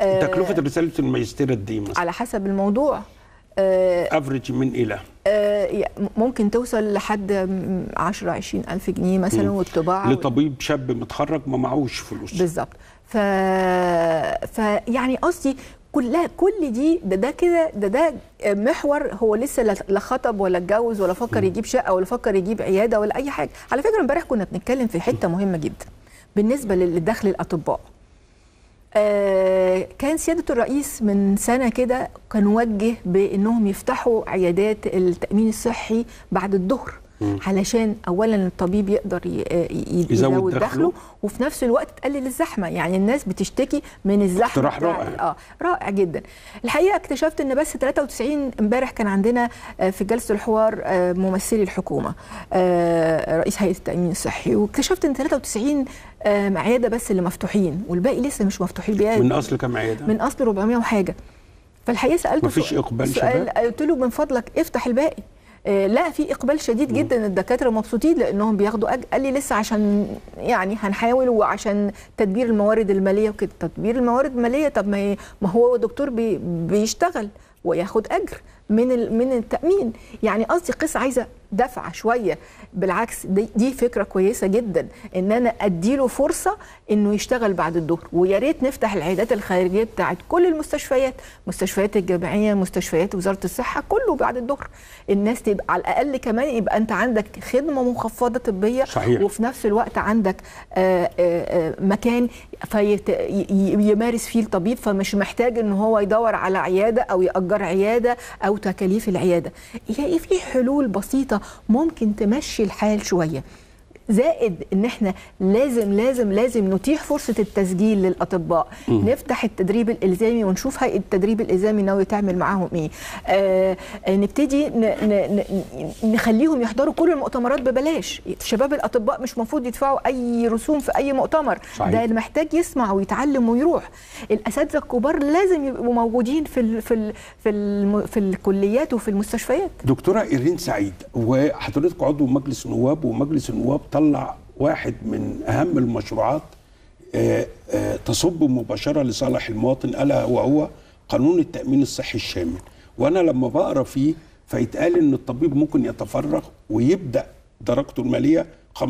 آه تكلفه رساله الماجستير قد ايه مثلا على حسب الموضوع آه افريج من الى آه ممكن توصل لحد 10 20 الف جنيه مثلا والطباعه لطبيب شاب متخرج ما معهوش فلوس بالظبط ف... فيعني قصدي كلها كل دي ده ده كده ده ده محور هو لسه لا خطب ولا اتجوز ولا فكر يجيب شقه ولا فكر يجيب عياده ولا اي حاجه على فكره امبارح كنا بنتكلم في حته مهمه جدا بالنسبه لدخل الاطباء آه كان سياده الرئيس من سنه كده كان وجه بانهم يفتحوا عيادات التامين الصحي بعد الظهر علشان اولا الطبيب يقدر يزود دخله وفي نفس الوقت تقلل الزحمه يعني الناس بتشتكي من الزحمه اقتراح رائع اه رائع جدا الحقيقه اكتشفت ان بس 93 امبارح كان عندنا في جلسه الحوار ممثلي الحكومه رئيس هيئه التامين الصحي واكتشفت ان 93 عياده بس اللي مفتوحين والباقي لسه مش مفتوحين بيها من اصل كام عياده من اصل 400 وحاجه فالحقيقه سالته مفيش اقبال سؤال قلت له من فضلك افتح الباقي لا في اقبال شديد جدا الدكاتره مبسوطين لانهم بياخدوا أج... قال لي لسه عشان يعني هنحاول وعشان تدبير الموارد الماليه وكده تدبير الموارد الماليه طب ما ما هو دكتور بي... بيشتغل وياخد اجر من من التامين يعني قصدي قصه عايزه دفعه شويه بالعكس دي, دي فكره كويسه جدا ان انا اديله فرصه انه يشتغل بعد الظهر ويا ريت نفتح العيادات الخارجيه بتاعت كل المستشفيات مستشفيات الجامعيه مستشفيات وزاره الصحه كله بعد الظهر الناس تبقى على الاقل كمان يبقى انت عندك خدمه مخفضه طبيه صحيح. وفي نفس الوقت عندك آآ آآ مكان فيت يمارس فيه الطبيب فمش محتاج ان هو يدور على عياده او ياجر عياده او تكاليف العياده هي في حلول بسيطه ممكن تمشي الحال شويه زائد ان احنا لازم لازم لازم نتيح فرصه التسجيل للاطباء م. نفتح التدريب الالزامي ونشوف هيئه التدريب الالزامي ناوي تعمل معاهم ايه آه نبتدي ن ن نخليهم يحضروا كل المؤتمرات ببلاش شباب الاطباء مش المفروض يدفعوا اي رسوم في اي مؤتمر صحيح. ده اللي محتاج يسمع ويتعلم ويروح الاساتذه الكبار لازم يبقوا موجودين في ال في ال في, ال في الكليات وفي المستشفيات دكتوره ايرين سعيد وحضرتك عضو مجلس النواب ومجلس النواب طلع واحد من اهم المشروعات آآ آآ تصب مباشره لصالح المواطن الا وهو قانون التامين الصحي الشامل وانا لما بقرا فيه فيتقال ان الطبيب ممكن يتفرغ ويبدا درجته الماليه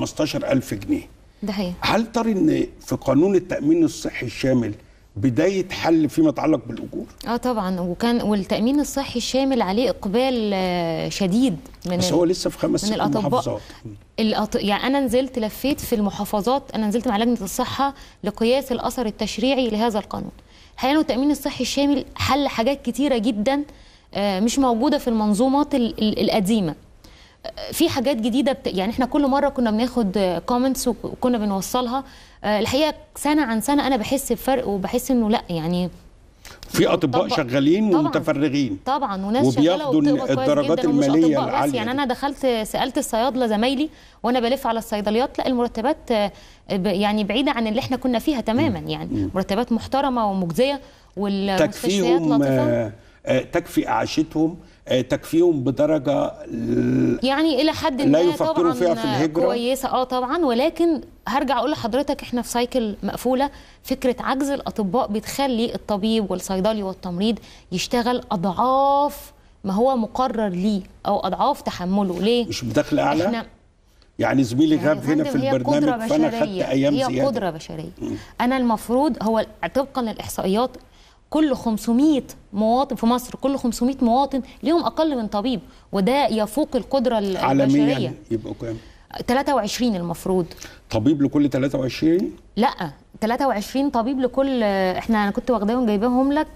15000 جنيه ده حقيقي هل ترى ان في قانون التامين الصحي الشامل بدايه حل فيما يتعلق بالاجور اه طبعا وكان والتامين الصحي الشامل عليه اقبال شديد من بس هو لسه في خمس من الاطباء الأط... يعني انا نزلت لفيت في المحافظات انا نزلت مع لجنه الصحه لقياس الاثر التشريعي لهذا القانون الحقيقه التامين الصحي الشامل حل حاجات كتيره جدا مش موجوده في المنظومات القديمه في حاجات جديده بت... يعني احنا كل مره كنا بناخد كومنتس وكنا بنوصلها الحقيقه سنه عن سنه انا بحس بفرق وبحس انه لا يعني في اطباء شغالين طبعًا ومتفرغين طبعا وناس وبياخدوا الدرجات الماليه العاليه يعني انا دخلت سالت الصيادله زمايلي وانا بلف على الصيدليات لا المرتبات يعني بعيده عن اللي احنا كنا فيها تماما يعني مرتبات محترمه ومجزيه والمستشفيات لطيفه تكفي اعاشتهم تكفيهم بدرجه يعني الى حد لا يفكروا فيها في الهجره كويسه اه طبعا ولكن هرجع اقول لحضرتك احنا في سايكل مقفوله فكره عجز الاطباء بتخلي الطبيب والصيدلي والتمريض يشتغل اضعاف ما هو مقرر ليه او اضعاف تحمله ليه مش بدخل اعلى احنا يعني زميلي غاب هنا في البرنامج فانا خدت ايام هي زياده قدره بشريه م. انا المفروض هو طبقا للاحصائيات كل 500 مواطن في مصر كل 500 مواطن ليهم اقل من طبيب وده يفوق القدره البشريه عالميا يبقوا كام 23 المفروض طبيب لكل 23 لا 23 طبيب لكل احنا انا كنت واخداهم جايباهم لك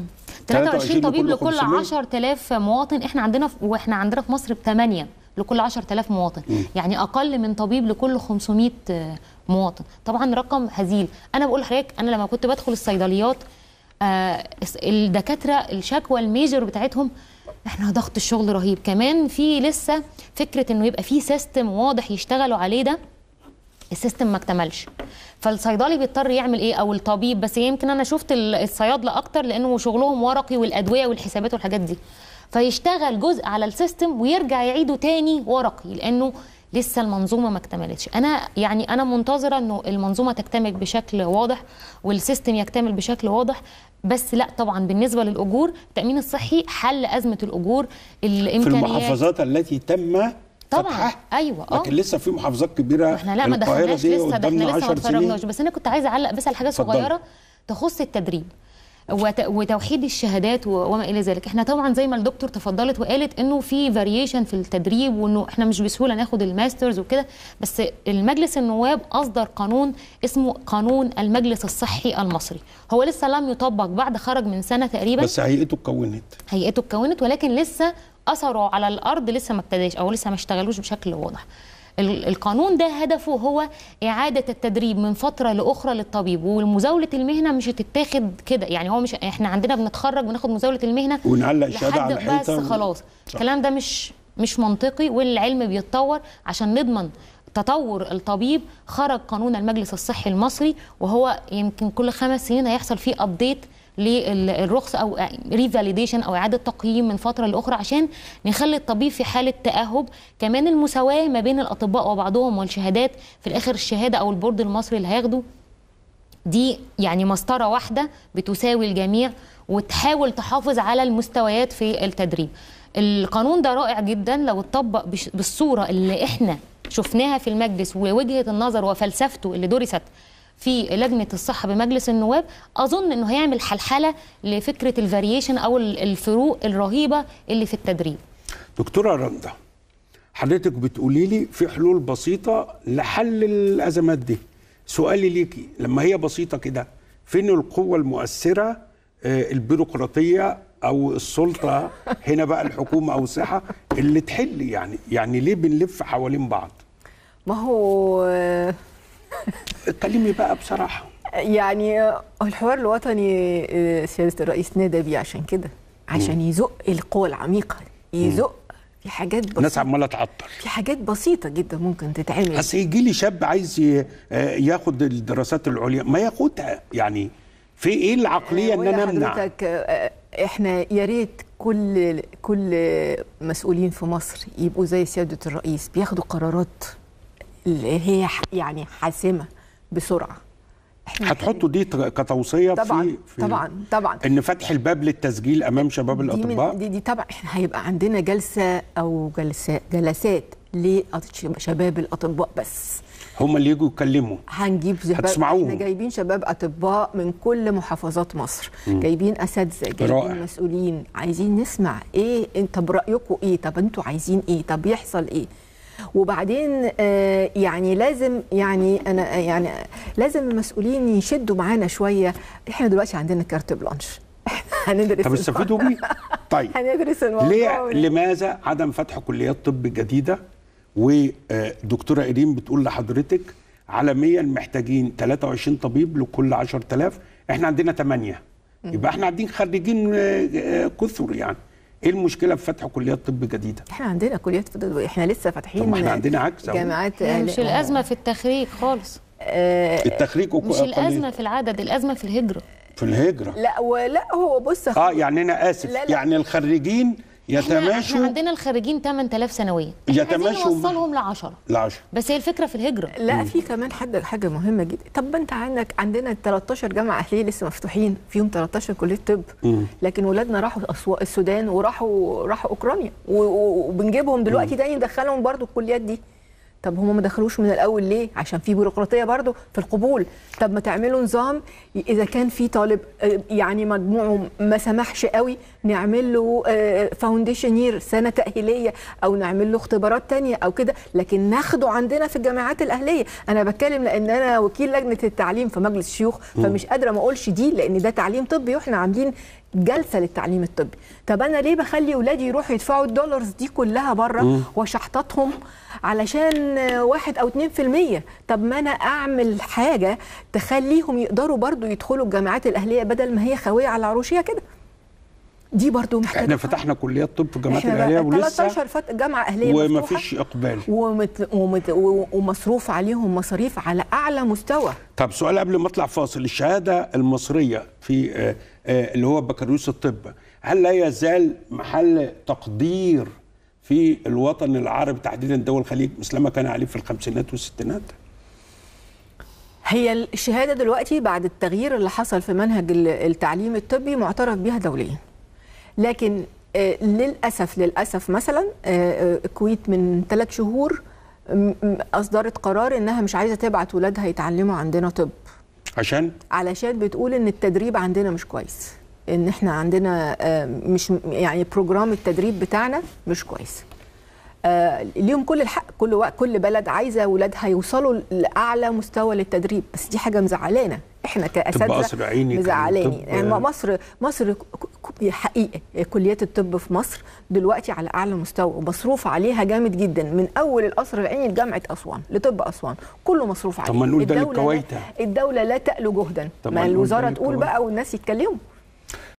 23 طبيب لكل 10000 مواطن احنا عندنا واحنا عندنا في مصر بثمانيه لكل 10000 مواطن م. يعني اقل من طبيب لكل 500 مواطن طبعا رقم هزيل انا بقول لحضرتك انا لما كنت بدخل الصيدليات آه الدكاتره الشكوى الميجر بتاعتهم احنا ضغط الشغل رهيب كمان في لسه فكره انه يبقى في سيستم واضح يشتغلوا عليه ده السيستم ما اكتملش فالصيدلي بيضطر يعمل ايه او الطبيب بس يمكن انا شفت الصيادله اكتر لانه شغلهم ورقي والادويه والحسابات والحاجات دي فيشتغل جزء على السيستم ويرجع يعيده تاني ورقي لانه لسه المنظومه ما اكتملتش انا يعني انا منتظره انه المنظومه تكتمل بشكل واضح والسيستم يكتمل بشكل واضح بس لا طبعا بالنسبه للاجور التامين الصحي حل ازمه الاجور في الامكانيات المحافظات التي تم طبعا فتحها ايوه اه لكن لسه في محافظات كبيره احنا لا ما القاهرة دخلناش دي لسه ده احنا قدامنا لسه ما 10 سنين اتفرجناش بس انا كنت عايزه اعلق بس على حاجه اتفضلي. صغيره تخص التدريب وت- وتوحيد الشهادات و- وما الى ذلك احنا طبعا زي ما الدكتور تفضلت وقالت انه في فاريشن في التدريب وانه احنا مش بسهوله ناخد الماسترز وكده بس المجلس النواب اصدر قانون اسمه قانون المجلس الصحي المصري هو لسه لم يطبق بعد خرج من سنه تقريبا بس هيئته اتكونت هيئته اتكونت ولكن لسه اثره على الارض لسه ما ابتداش او لسه ما اشتغلوش بشكل واضح ال- القانون ده هدفه هو إعادة التدريب من فترة لأخرى للطبيب ومزاولة المهنة مش هتتاخد كده يعني هو مش احنا عندنا بنتخرج بناخد مزاولة المهنة ونعلق الشهاده لحد على بس الحيطه خلاص صح. الكلام ده مش مش منطقي والعلم بيتطور عشان نضمن تطور الطبيب خرج قانون المجلس الصحي المصري وهو يمكن كل خمس سنين هيحصل فيه ابديت للرخصه او ريفاليديشن او اعاده تقييم من فتره لاخرى عشان نخلي الطبيب في حاله تاهب كمان المساواه ما بين الاطباء وبعضهم والشهادات في الاخر الشهاده او البورد المصري اللي هياخده دي يعني مسطره واحده بتساوي الجميع وتحاول تحافظ على المستويات في التدريب القانون ده رائع جدا لو اتطبق بش- بالصوره اللي احنا شفناها في المجلس ووجهه النظر وفلسفته اللي درست في لجنه الصحه بمجلس النواب اظن انه هيعمل حلحله لفكره الفاريشن او ال- الفروق الرهيبه اللي في التدريب دكتوره رندا حضرتك بتقولي لي في حلول بسيطه لحل الازمات دي سؤالي ليكي لما هي بسيطه كده فين القوه المؤثره آه، البيروقراطيه او السلطه هنا بقى الحكومه او الصحه اللي تحل يعني يعني ليه بنلف حوالين بعض ما هو آه، اتكلمي بقى بصراحه يعني آه، الحوار الوطني آه، سياده الرئيس نادى بيه عشان كده عشان يزق القوى العميقه يزق في حاجات الناس بسيطه عماله تعطل في حاجات بسيطه جدا ممكن تتعمل بس يجي لي شاب عايز ي- آه، ياخد الدراسات العليا ما ياخدها يعني في ايه العقليه ان ولا انا امنع حضرتك آه، احنا يا ريت كل كل مسؤولين في مصر يبقوا زي سياده الرئيس بياخدوا قرارات اللي هي ح- يعني حاسمه بسرعه احنا هتحطوا دي ت- كتوصيه طبعا في, في طبعا طبعا ان فتح الباب للتسجيل امام شباب دي, الاطباء من دي, دي طبعا احنا هيبقى عندنا جلسه او جلسات جلسات لشباب الاطباء بس هم اللي يجوا يتكلموا هنجيب شباب هتسمعوهم. احنا جايبين شباب اطباء من كل محافظات مصر جايبين اساتذه جايبين رائع. مسؤولين عايزين نسمع ايه انت برايكم ايه طب انتوا عايزين ايه طب يحصل ايه وبعدين آه يعني لازم يعني انا يعني لازم المسؤولين يشدوا معانا شويه احنا دلوقتي عندنا كارت بلانش هندرس طب استفيدوا بيه طيب هندرس الموضوع ليه ون- لماذا عدم فتح كليات طب جديده ودكتوره ايرين بتقول لحضرتك عالميا محتاجين 23 طبيب لكل 10000 احنا عندنا 8 يبقى احنا عندنا خريجين آه، آه، كثر يعني ايه المشكله في فتح كليات طب جديده احنا عندنا كليات طب احنا لسه فاتحين طب ما احنا عندنا عكس أهو. جامعات هي مش الازمه في التخريج خالص آه التخريج وك- مش قليل. الازمه في العدد الازمه في الهجره في الهجره لا ولا هو بص يا اه يعني انا اسف لا، لا. يعني الخريجين احنا, احنا يتماشوا عندنا الخريجين 8000 سنويا احنا عايزين يتماشوا مع- نوصلهم ل 10 العشر بس هي الفكره في الهجره لا في كمان حد حاجه مهمه جدا طب انت عندك عندنا 13 جامعه اهليه لسه مفتوحين فيهم 13 كليه طب لكن ولادنا راحوا أسوا- السودان وراحوا راحوا اوكرانيا و- و- وبنجيبهم دلوقتي تاني ندخلهم برضو الكليات دي طب هم ما دخلوش من الاول ليه عشان في بيروقراطيه برضو في القبول طب ما تعملوا نظام اذا كان في طالب آه، يعني مجموعه ما سمحش قوي نعمل له فاونديشن يير سنه تاهيليه او نعمل له اختبارات تانية او كده لكن ناخده عندنا في الجامعات الاهليه انا بتكلم لان انا وكيل لجنه التعليم في مجلس الشيوخ فمش قادره ما اقولش دي لان ده تعليم طبي واحنا عاملين جلسه للتعليم الطبي طب انا ليه بخلي ولادي يروحوا يدفعوا الدولارز دي كلها بره وشحططهم علشان آه، واحد او اتنين في المية طب ما انا اعمل حاجه تخليهم يقدروا برضو يدخلوا الجامعات الاهليه بدل ما هي خويه على عروشيه كده دي برضو محتاجه احنا فتحنا كليات طب في الجامعات احنا الاهليه بقى ولسه 13 فت... جامعه اهليه وما مفتوحة فيش اقبال ومت... ومت... و- ومصروف عليهم مصاريف على اعلى مستوى طب سؤال قبل ما اطلع فاصل الشهاده المصريه في آه، آه، اللي هو بكالوريوس الطب هل لا يزال محل تقدير في الوطن العربي تحديدا دول الخليج مثلما كان عليه في الخمسينات والستينات هي الشهاده دلوقتي بعد التغيير اللي حصل في منهج ال- التعليم الطبي معترف بها دوليا لكن آه، للاسف للاسف مثلا آه، آه، الكويت من ثلاث شهور م- م- اصدرت قرار انها مش عايزه تبعت ولادها يتعلموا عندنا طب عشان علشان بتقول ان التدريب عندنا مش كويس ان احنا عندنا آه، مش يعني بروجرام التدريب بتاعنا مش كويس آه، ليهم كل الحق كل وقت كل بلد عايزه اولادها يوصلوا لاعلى مستوى للتدريب بس دي حاجه مزعلانا احنا طب كاساتذه قصر عيني كان مزعلاني طب- يعني مصر مصر ك- ك- حقيقه كليات الطب في مصر دلوقتي على اعلى مستوى ومصروف عليها جامد جدا من اول القصر العيني لجامعه اسوان لطب اسوان كله مصروف عليه طب ما نقول ده الدولة لا- للكويت. الدوله لا تألو جهدا طب ما ما نقول ده الوزاره تقول للكويت. بقى والناس يتكلموا